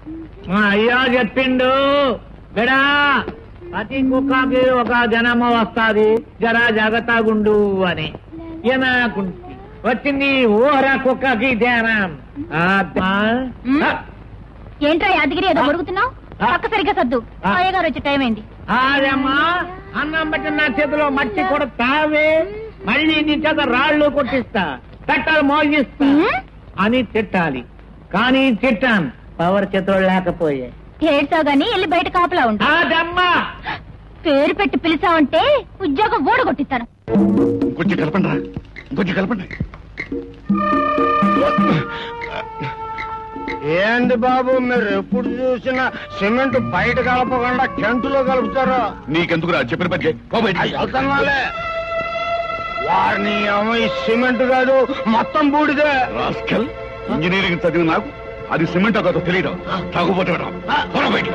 మా అయ్యా చెప్పిండు బిడా ప్రతి కుక్కకి ఒక జనమ వస్తాది జరా జాగ్రత్తగుండు అని ఏనాకుంటి వచ్చింది ఓరా కుక్కకి ధ్యానం ఆ, మ్. ఆ, ఏంట్రా యాదగిరి ఏదో మురుగుతున్నావు పక్క సరిగ్గా సర్దు ఆ. అయ్యగారు వచ్చే టైం అయింది అదేమ్మా అన్నం బట్టి నా చేతిలో మట్టి కూడా తావే మళ్ళీ నీ చేత రాళ్ళు కొట్టిస్తా పెట్టాలి మోగిస్తా మ్? అని తిట్టాలి కానీ తిట్టాను పవర్ చేతిలో లేకపోయే ఏడ్చావు గాని వెళ్ళి బయట కాపలా ఉంటా అదమ్మా పేరు పెట్టి పిలిచావంటే ఉద్యోగం ఓడగొట్టిస్తాను ఇంకొంచెం కలపండి రా ఇంకొంచెం కలపండి ఏంది బాబు మీరు ఎప్పుడు చూసినా సిమెంట్ బయట కలపకుండా టెంటులో కలుపుతారు నీకెందుకురా చెప్పిన పని చేయి. పో బయటికి. వెళ్తున్నాలే వారిని ఏమో ఈ సిమెంట్ కాదు మొత్తం బూడిదే రాస్కల్ ఇంజనీరింగ్ చదివిన నాకు అది సిమెంట్ కాదో తెలియదు తాగుపోతే బయటికి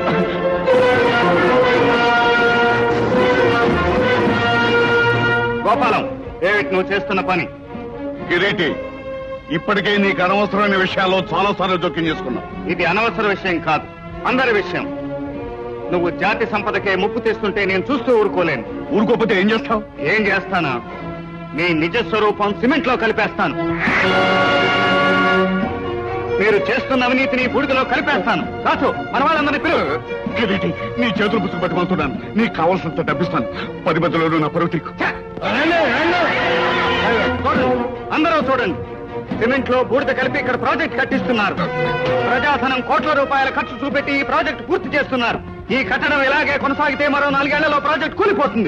గోపాలం ఏమిటి నువ్వు చేస్తున్న పని కిరీటి ఇప్పటికే నీకు అనవసరమైన విషయాల్లో చాలా సార్లు జోక్యం చేసుకున్నావు ఇది అనవసర విషయం కాదు అందరి విషయం నువ్వు జాతి సంపదకే ముప్పు తెస్తుంటే నేను చూస్తూ ఊరుకోలేను ఊరుకోకపోతే ఏం చేస్తావు ఏం చేస్తానా నీ నిజ స్వరూపం సిమెంట్ లో కలిపేస్తాను మీరు చేస్తున్న అవినీతిని బూడిదలో కలిపేస్తాను రాసు మన వాళ్ళందరినీ పిలువు కిరీటి నీ చేతులు పుచ్చుకు పట్టుకుంటున్నాను నీకు కావాల్సినంత డబ్బిస్తాను పది మధ్యలో నా పరువు తీకు అందరూ చూడండి సిమెంట్ లో బూడిద కలిపి ఇక్కడ ప్రాజెక్ట్ కట్టిస్తున్నారు ప్రజాధనం కోట్ల రూపాయల ఖర్చు చూపెట్టి ఈ ప్రాజెక్ట్ పూర్తి చేస్తున్నారు ఈ కట్టడం ఇలాగే కొనసాగితే మరో నాలుగేళ్లలో ప్రాజెక్ట్ కూలిపోతుంది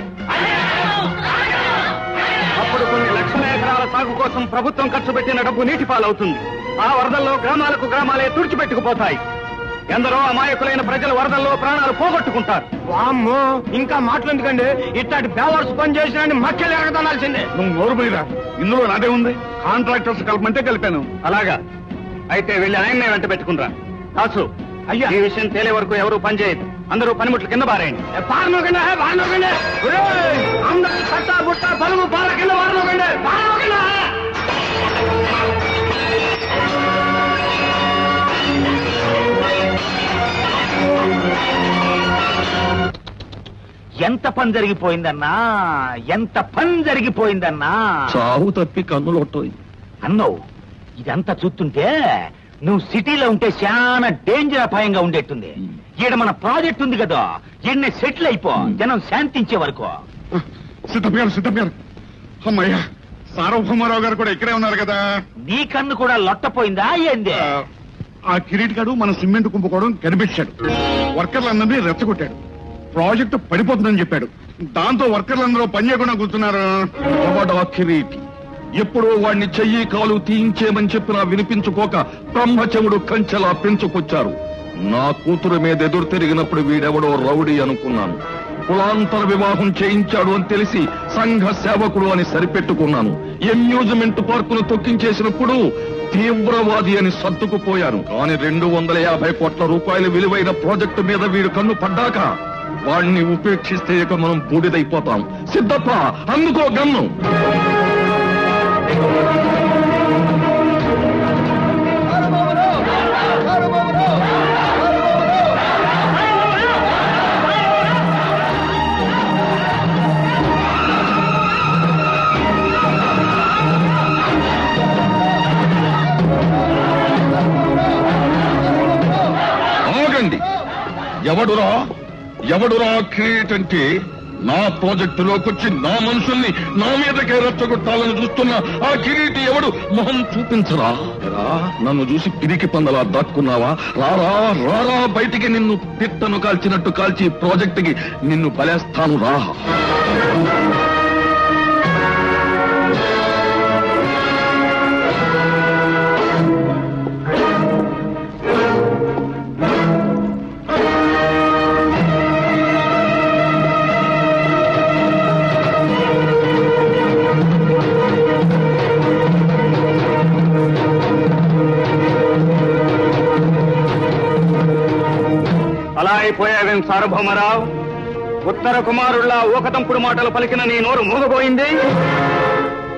అప్పుడు కొన్ని లక్షల ఎకరాల సాగు కోసం ప్రభుత్వం ఖర్చు పెట్టిన డబ్బు నీటి పాలవుతుంది ఆ వరదల్లో గ్రామాలకు గ్రామాలే తుడిచిపెట్టుకుపోతాయి ఎందరో అమాయకులైన ప్రజలు వరదల్లో ప్రాణాలు పోగొట్టుకుంటారు వామ్మో ఇంకా మాట్లాడుకండి ఇట్లాంటి బేవర్స్ పని చేసిన మక్కలు ఎరగదనాల్సిందే నువ్వు నోరు మీద ఇందులో నాదే ఉంది కాంట్రాక్టర్స్ కలపమంటే కలిపాను అలాగా అయితే వెళ్ళి ఆయన్నే వెంట పెట్టుకునిరా కాసు అయ్యా. ఈ విషయం తేలే వరకు ఎవరు పని చేయదు అందరూ పనిముట్లు కింద బారేయండి పారనోకండి పారనోకండి అందరూ కట్ట బుట్ట బలుగు పాల కింద పారనోకండి పారనోకండి ఎంత పని జరిగిపోయిందన్నా ఎంత పని జరిగిపోయిందన్నా చావు తప్పి కన్నులొట్టోయి అన్నావు ఇదంతా చూస్తుంటే నువ్వు సిటీలో ఉంటే చాలా డేంజర్ అపాయంగా ఉండేట్టుంది ఈడ మన ప్రాజెక్ట్ ఉంది కదా ఈడనే సెటిల్ అయిపో జనం శాంతించే వరకు సిద్ధపగారు సిద్ధపగారు అమ్మయ్యా సార్వభౌమారావు గారు కూడా ఇక్కడే ఉన్నారు కదా నీ కన్ను కూడా లొట్టపోయిందా ఏంది ఆ, ఆ కిరీట్ గారు మన సిమెంట్ కుంపుకోవడం కనిపించాడు వర్కర్లందరినీ రెచ్చగొట్టాడు ప్రాజెక్టు పడిపోతుందని చెప్పాడు దాంతో వర్కర్లందరూ పని చేయకుండా కూర్చున్నారు ఎవడా కిరీటి ఎప్పుడో వాణ్ణి చెయ్యి కాలు తీయించేమని చెప్పినా వినిపించుకోక బ్రహ్మచముడు కంచెలా పెంచుకొచ్చారు నా కూతురు మీద ఎదురు తిరిగినప్పుడు వీడెవడో రౌడీ అనుకున్నాను కులాంతర వివాహం చేయించాడు అని తెలిసి సంఘ సేవకుడు అని సరిపెట్టుకున్నాను అమ్యూజ్మెంట్ పార్కును తొక్కించేసినప్పుడు తీవ్రవాది అని సర్దుకుపోయాను కానీ రెండు వందల యాభై కోట్ల రూపాయల విలువైన ప్రాజెక్టు మీద వీడు కన్ను పడ్డాక వాణ్ణి ఉపేక్షిస్తే ఇక మనం బూడిదైపోతాం సిద్ధప్ప అందుకో గన్ను ఆగండి ఎవడురా ఎవడురా క్రియేట్ అంటే నా ప్రాజెక్టులోకి వచ్చి నా మనుషుల్ని నా మీదకే రెచ్చగొట్టాలని చూస్తున్న ఆ కిరీటి ఎవడు మొహం చూపించరా రా, నన్ను చూసి పిరికి పందలా దాక్కున్నావా రారా రారా బయటికి నిన్ను పిట్టను కాల్చినట్టు కాల్చి ప్రాజెక్టుకి నిన్ను బలేస్తాను రా అలా అయిపోయావేం సార్వభౌమరావు ఉత్తర కుమారుళ్ళ ఊకతంపుడు మాటలు పలికిన నీ నోరు మూగబోయింది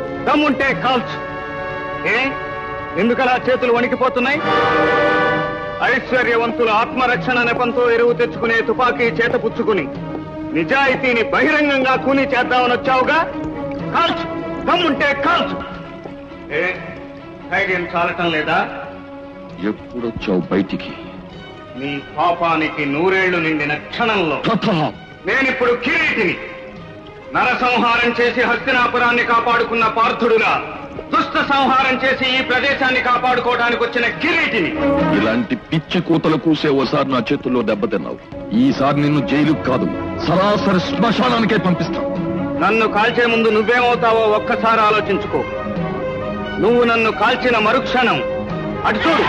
దమ్ముంటే కాల్చు ఏ ఎందుకలా చేతులు వణికిపోతున్నాయి ఐశ్వర్యవంతుల ఆత్మరక్షణ నెపంతో ఎరువు తెచ్చుకునే తుపాకీ చేత పుచ్చుకుని నిజాయితీని బహిరంగంగా కూని చేద్దామని వచ్చావుగా కాల్చు దమ్ముంటే కాల్చు ఏ ధైర్యం చాలటం లేదా ఎప్పుడొచ్చావు బయటికి నీ పాపానికి నూరేళ్లు నిండిన క్షణంలో ప్రతాప్ నేనిప్పుడు కిరీటిని నరసంహారం చేసి హస్తినాపురాన్ని కాపాడుకున్న పార్థుడులా దుష్ట సంహారం చేసి ఈ ప్రదేశాన్ని కాపాడుకోవడానికి వచ్చిన కిరీటిని ఇలాంటి పిచ్చి కూతలు కూసే ఓసారి నా చేతుల్లో దెబ్బతిన్నావు ఈసారి నిన్ను జైలుకు కాదు సరాసరి శ్మశానానికే పంపిస్తాను నన్ను కాల్చే ముందు నువ్వేమవుతావో ఒక్కసారి ఆలోచించుకో నువ్వు నన్ను కాల్చిన మరుక్షణం అటు చూడు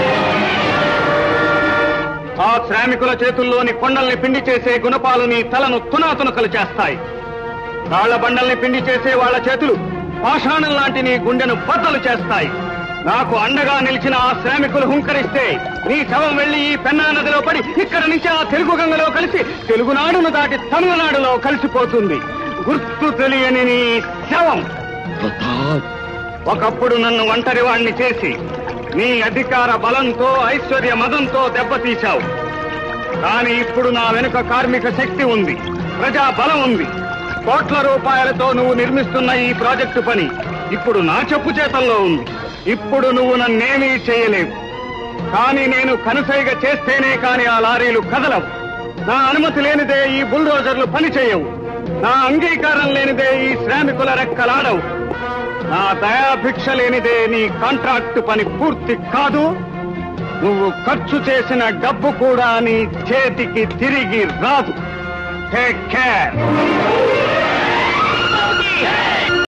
ఆ శ్రామికుల చేతుల్లోని కొండల్ని పిండి చేసే గుణపాలు నీ తలను తునాతునకలు చేస్తాయి రాళ్ల బండల్ని పిండి చేసే వాళ్ళ చేతులు పాషాణం లాంటి నీ గుండెను బద్దలు చేస్తాయి నాకు అండగా నిలిచిన ఆ శ్రామికులు హుంకరిస్తే నీ శవం వెళ్లి ఈ పెన్నా నదిలో పడి ఇక్కడ నుంచి ఆ తెలుగు గంగలో కలిసి తెలుగునాడును దాటి తమిళనాడులో కలిసిపోతుంది గుర్తు తెలియని నీ శవం ప్రతాప్ ఒకప్పుడు నన్ను ఒంటరి వాణ్ణి చేసి నీ అధికార బలంతో ఐశ్వర్య మదంతో దెబ్బతీశావు కానీ ఇప్పుడు నా వెనుక కార్మిక శక్తి ఉంది ప్రజా బలం ఉంది కోట్ల రూపాయలతో నువ్వు నిర్మిస్తున్న ఈ ప్రాజెక్టు పని ఇప్పుడు నా చెప్పు చేతల్లో ఉంది ఇప్పుడు నువ్వు నన్నేమీ చేయలేవు కానీ నేను కనుసైగ చేస్తేనే కాని ఆ లారీలు కదలవు నా అనుమతి లేనిదే ఈ బుల్డోజర్లు పని చేయవు నా అంగీకారం లేనిదే ఈ శ్రామికుల రెక్కలాడవు నా దయాభిక్ష లేనిదే నీ కాంట్రాక్ట్ పని పూర్తి కాదు నువ్వు ఖర్చు చేసిన డబ్బు కూడా నీ చేతికి తిరిగి రాదు టేక్ కేర్